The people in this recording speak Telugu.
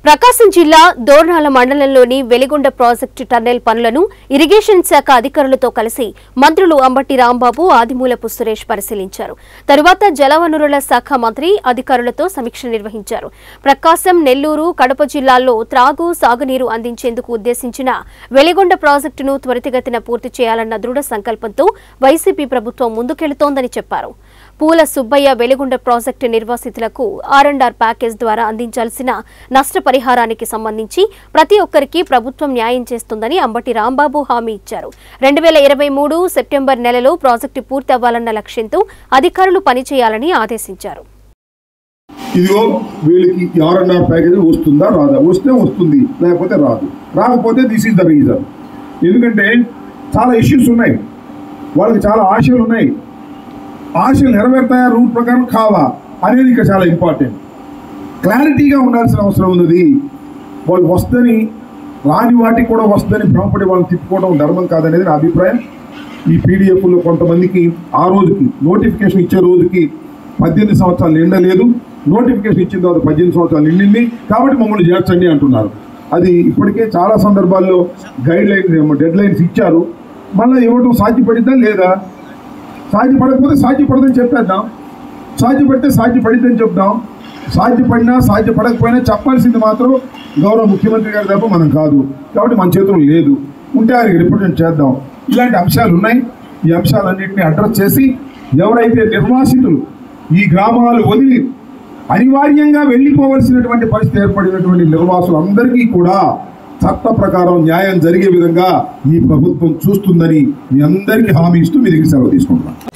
ప్రకాశం జిల్లా దోర్నాల మండలంలోని వెలిగొండ ప్రాజెక్టు టన్నెల్ పనులను ఇరిగేషన్ శాఖ అధికారులతో కలిసి మంత్రులు అంబటి రాంబాబు ఆదిమూలపు సురేష్ పరిశీలించారు తరువాత జలవనరుల శాఖ మంత్రి అధికారులతో సమీక్ష నిర్వహించారు ప్రకాశం నెల్లూరు కడప జిల్లాల్లో త్రాగు సాగునీరు అందించేందుకు ఉద్దేశించిన వెలిగొండ ప్రాజెక్టును త్వరితగతిన పూర్తి చేయాలన్న దృఢ సంకల్పంతో వైసీపీ ప్రభుత్వం ముందుకెళుతోందని చెప్పారు పూల సుబ్బయ్య వెలిగొండ ప్రాజెక్టు నిర్వాసితులకు ఆర్ అండ్ ఆర్ ప్యాకేజ్ ద్వారా అందించాల్సిన నష్టపరిహారానికి సంబంధించి ప్రతి ఒక్కరికి ప్రభుత్వం న్యాయం చేస్తుందని అంబటి రాంబాబు హామీ ఇచ్చారు రెండు వేల ఇరవై మూడు సెప్టెంబర్ నెలలో ప్రాజెక్టు పూర్తి అవ్వాలన్న లక్ష్యంతో అధికారులు పనిచేయాలని ఆదేశించారు ఇదిగో వీళ్ళకి ఆర్ అండ్ ఆర్ ప్యాకేజ్ వస్తుందా రాదా వస్తే వస్తుంది లేకపోతే రాదు రాకపోతే దిస్ ఈజ్ ద రీజన్ ఎందుకంటే చాలా ఇష్యూస్ ఉన్నాయి వాళ్ళకి చాలా ఆశలు ఉన్నాయి ఆశలు నెరవేరుతాయా రూట్ ప్రకారం కావా అనేది ఇక్కడ చాలా ఇంపార్టెంట్ క్లారిటీగా ఉండాల్సిన అవసరం ఉన్నది వాళ్ళు వస్తని రాని వాటికి కూడా వస్తుందని భ్రమపడి వాళ్ళని తిప్పుకోవడం ధర్మం కాదనేది నా అభిప్రాయం ఈ పీడిఎఫ్లో కొంతమందికి ఆ రోజుకి నోటిఫికేషన్ ఇచ్చే రోజుకి పద్దెనిమిది సంవత్సరాలు నిండలేదు నోటిఫికేషన్ ఇచ్చిన తర్వాత పద్దెనిమిది సంవత్సరాలు నిండింది కాబట్టి మమ్మల్ని చేర్చండి అంటున్నారు అది ఇప్పటికే చాలా సందర్భాల్లో గైడ్ లైన్స్ డెడ్ లైన్స్ ఇచ్చారు మళ్ళీ ఇవ్వడం సాధ్యపడిద్దా లేదా సాధ్యపడకపోతే సాధ్యపడదని చెప్పేద్దాం సాధ్యపడితే సాధ్యపడిద్దని చెప్దాం సాధ్యపడినా సాధ్యపడకపోయినా చెప్పాల్సింది మాత్రం గౌరవ ముఖ్యమంత్రి గారి తప్ప మనం కాదు కాబట్టి మన చేతుల్లో లేదు ఉంటే ఆయనకి రిప్రజెంట్ చేద్దాం ఇలాంటి అంశాలు ఉన్నాయి ఈ అంశాలన్నింటినీ అడ్రస్ చేసి ఎవరైతే నిర్వాసితులు ఈ గ్రామాలు వదిలి అనివార్యంగా వెళ్ళిపోవలసినటువంటి పరిస్థితి ఏర్పడినటువంటి నిర్వాసులందరికీ కూడా చట్ట ప్రకారం న్యాయం జరిగే విధంగా ఈ ప్రభుత్వం చూస్తుందని మీ అందరికీ హామీ ఇస్తూ మీ దగ్గర సెలవు తీసుకుంటున్నాను